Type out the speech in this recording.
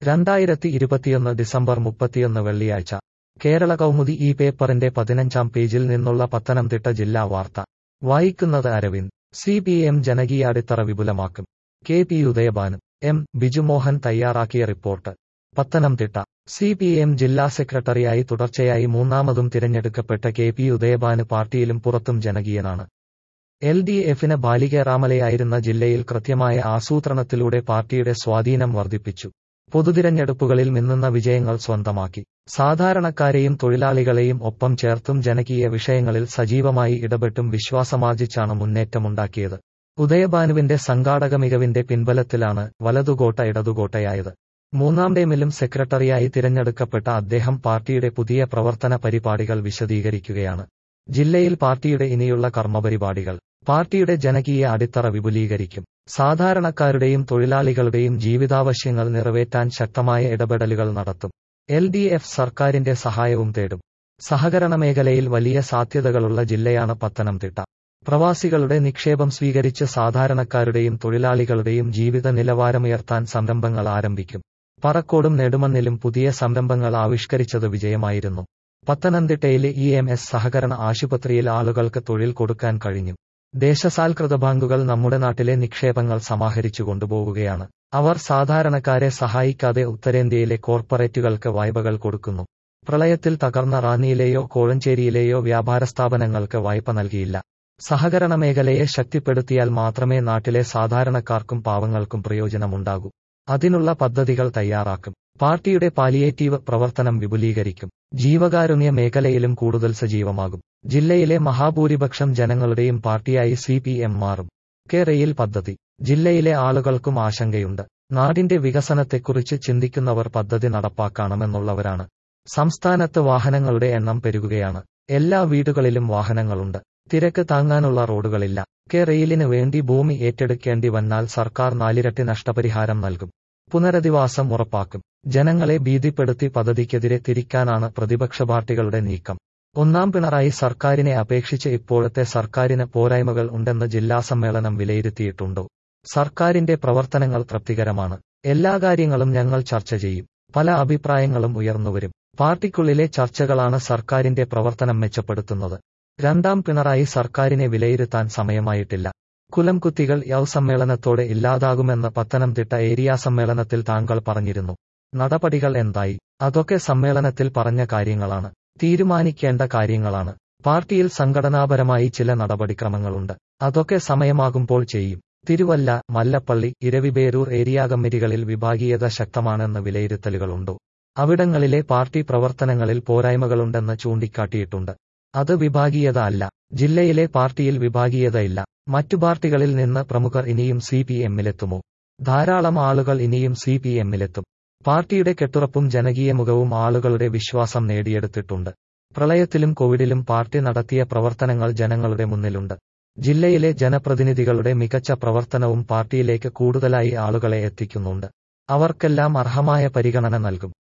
രണ്ടായിരത്തി ഇരുപത്തിയൊന്ന് ഡിസംബർ മുപ്പത്തിയൊന്ന് വെള്ളിയാഴ്ച കേരള കൗമുദി ഈ പേപ്പറിന്റെ പതിനഞ്ചാം പേജിൽ നിന്നുള്ള പത്തനംതിട്ട ജില്ലാ വാർത്ത വായിക്കുന്നത് അരവിന്ദ് സി പി എം ജനകീയ അടിത്തറ വിപുലമാക്കും K P Udayabhanu M Bijumohan തയ്യാറാക്കിയ report Pathanamthitta C P M ജില്ലാ സെക്രട്ടറിയായി തുടർച്ചയായി മൂന്നാമതും തിരഞ്ഞെടുക്കപ്പെട്ട കെ പി ഉദയഭാനു പാർട്ടിയിലും പുറത്തും ജനകീയനാണ് എൽ ഡി എഫിന് ബാലികേറാമലയായിരുന്ന ജില്ലയിൽ കൃത്യമായ ആസൂത്രണത്തിലൂടെ പാർട്ടിയുടെ സ്വാധീനം വർദ്ധിപ്പിച്ചു പൊതുതിരഞ്ഞെടുപ്പുകളിൽ മിന്നുന്ന വിജയങ്ങൾ സ്വന്തമാക്കി സാധാരണക്കാരെയും തൊഴിലാളികളെയും ഒപ്പം ചേർത്തും ജനകീയ വിഷയങ്ങളിൽ സജീവമായി ഇടപെട്ടും വിശ്വാസമാർജിച്ചാണ് മുന്നേറ്റമുണ്ടാക്കിയത് ഉദയഭാനുവിന്റെ സംഘാടക മികവിന്റെ പിൻബലത്തിലാണ് വലതുകോട്ട ഇടതുകോട്ടയായത് മൂന്നാം ടൈമിലും സെക്രട്ടറിയായി തിരഞ്ഞെടുക്കപ്പെട്ട അദ്ദേഹം പാർട്ടിയുടെ പുതിയ പ്രവർത്തന പരിപാടികൾ വിശദീകരിക്കുകയാണ് ജില്ലയിൽ പാർട്ടിയുടെ ഇനിയുള്ള കർമ്മപരിപാടികൾ പാർട്ടിയുടെ ജനകീയ അടിത്തറ വിപുലീകരിക്കും സാധാരണക്കാരുടെയും തൊഴിലാളികളുടെയും ജീവിതാവശ്യങ്ങൾ നിറവേറ്റാൻ ശക്തമായ ഇടപെടലുകൾ നടത്തും എൽ ഡി എഫ് സർക്കാരിന്റെ സഹായവും തേടും സഹകരണ മേഖലയിൽ വലിയ സാധ്യതകളുള്ള ജില്ലയാണ് പത്തനംതിട്ട പ്രവാസികളുടെ നിക്ഷേപം സ്വീകരിച്ച് സാധാരണക്കാരുടെയും തൊഴിലാളികളുടെയും ജീവിത നിലവാരമുയർത്താൻ സംരംഭങ്ങൾ ആരംഭിക്കും പറക്കോടും നെടുമണ്ണിലും പുതിയ സംരംഭങ്ങൾ ആവിഷ്കരിച്ചത് വിജയമായിരുന്നു പത്തനംതിട്ടയിലെ ഇ എം എസ് സഹകരണ ആശുപത്രിയിൽ ആളുകൾക്ക് തൊഴിൽ കൊടുക്കാൻ കഴിഞ്ഞു ദേശസാൽകൃത ബാങ്കുകൾ നമ്മുടെ നാട്ടിലെ നിക്ഷേപങ്ങൾ സമാഹരിച്ചു കൊണ്ടുപോവുകയാണ് അവർ സാധാരണക്കാരെ സഹായിക്കാതെ ഉത്തരേന്ത്യയിലെ കോർപ്പറേറ്റുകൾക്ക് വായ്പകൾ കൊടുക്കുന്നു പ്രളയത്തിൽ തകർന്ന റാന്നിയിലെയോ കോഴഞ്ചേരിയിലെയോ വ്യാപാര സ്ഥാപനങ്ങൾക്ക് വായ്പ നൽകിയില്ല സഹകരണ മേഖലയെ ശക്തിപ്പെടുത്തിയാൽ മാത്രമേ നാട്ടിലെ സാധാരണക്കാർക്കും പാവങ്ങൾക്കും പ്രയോജനമുണ്ടാകൂ അതിനുള്ള പദ്ധതികൾ തയ്യാറാക്കും പാർട്ടിയുടെ പാലിയേറ്റീവ് പ്രവർത്തനം വിപുലീകരിക്കും ജീവകാരുണ്യ മേഖലയിലും കൂടുതൽ സജീവമാകും ജില്ലയിലെ മഹാഭൂരിപക്ഷം ജനങ്ങളുടെയും പാർട്ടിയായി സി പി എം മാറും കെ റെയിൽ പദ്ധതി ജില്ലയിലെ ആളുകൾക്കും ആശങ്കയുണ്ട് നാടിന്റെ വികസനത്തെക്കുറിച്ച് ചിന്തിക്കുന്നവർ പദ്ധതി നടപ്പാക്കണമെന്നുള്ളവരാണ് സംസ്ഥാനത്ത് വാഹനങ്ങളുടെ എണ്ണം പെരുകുകയാണ് എല്ലാ വീടുകളിലും വാഹനങ്ങളുണ്ട് തിരക്ക് താങ്ങാനുള്ള റോഡുകളില്ല കെ റെയിലിന് വേണ്ടി ഭൂമി ഏറ്റെടുക്കേണ്ടി വന്നാൽ സർക്കാർ നാലിരട്ടി നഷ്ടപരിഹാരം നൽകും പുനരധിവാസം ഉറപ്പാക്കും ജനങ്ങളെ ഭീതിപ്പെടുത്തി പദ്ധതിക്കെതിരെ തിരിക്കാനാണ് പ്രതിപക്ഷ പാർട്ടികളുടെ നീക്കം ഒന്നാം പിണറായി സർക്കാരിനെ അപേക്ഷിച്ച് ഇപ്പോഴത്തെ സർക്കാരിന് പോരായ്മകൾ ഉണ്ടെന്ന് ജില്ലാ സമ്മേളനം വിലയിരുത്തിയിട്ടുണ്ടോ സർക്കാരിന്റെ പ്രവർത്തനങ്ങൾ തൃപ്തികരമാണ് എല്ലാ കാര്യങ്ങളും ഞങ്ങൾ ചർച്ച ചെയ്യും പല അഭിപ്രായങ്ങളും ഉയർന്നുവരും പാർട്ടിക്കുള്ളിലെ ചർച്ചകളാണ് സർക്കാരിന്റെ പ്രവർത്തനം മെച്ചപ്പെടുത്തുന്നത് രണ്ടാം പിണറായി സർക്കാരിനെ വിലയിരുത്താൻ സമയമായിട്ടില്ല കുലംകുത്തികൾ യൗ സമ്മേളനത്തോടെ ഇല്ലാതാകുമെന്ന് പത്തനംതിട്ട ഏരിയ സമ്മേളനത്തിൽ താങ്കൾ പറഞ്ഞിരുന്നു നടപടികൾ എന്തായി അതൊക്കെ സമ്മേളനത്തിൽ പറഞ്ഞ കാര്യങ്ങളാണ് തീരുമാനിക്കേണ്ട കാര്യങ്ങളാണ് പാർട്ടിയിൽ സംഘടനാപരമായി ചില നടപടിക്രമങ്ങളുണ്ട് അതൊക്കെ സമയമാകുമ്പോൾ ചെയ്യും തിരുവല്ല മല്ലപ്പള്ളി ഇരവിപേരൂർ ഏരിയ കമ്മിറ്റികളിൽ വിഭാഗീയത ശക്തമാണെന്ന് വിലയിരുത്തലുകളുണ്ടോ അവിടങ്ങളിലെ പാർട്ടി പ്രവർത്തനങ്ങളിൽ പോരായ്മകളുണ്ടെന്ന് ചൂണ്ടിക്കാട്ടിയിട്ടുണ്ട് അത് വിഭാഗീയത അല്ല ജില്ലയിലെ പാർട്ടിയിൽ വിഭാഗീയതയില്ല മറ്റു പാർട്ടികളിൽ നിന്ന് പ്രമുഖർ ഇനിയും സി പി എമ്മിലെത്തുമോ ധാരാളം ആളുകൾ ഇനിയും സി പി എമ്മിലെത്തും പാർട്ടിയുടെ കെട്ടുറപ്പും ജനകീയ മുഖവും ആളുകളുടെ വിശ്വാസം നേടിയെടുത്തിട്ടുണ്ട് പ്രളയത്തിലും കോവിഡിലും പാർട്ടി നടത്തിയ പ്രവർത്തനങ്ങൾ ജനങ്ങളുടെ മുന്നിലുണ്ട് ജില്ലയിലെ ജനപ്രതിനിധികളുടെ മികച്ച പ്രവർത്തനവും പാർട്ടിയിലേക്ക് കൂടുതലായി ആളുകളെ എത്തിക്കുന്നുണ്ട് അവർക്കെല്ലാം അർഹമായ പരിഗണന നൽകും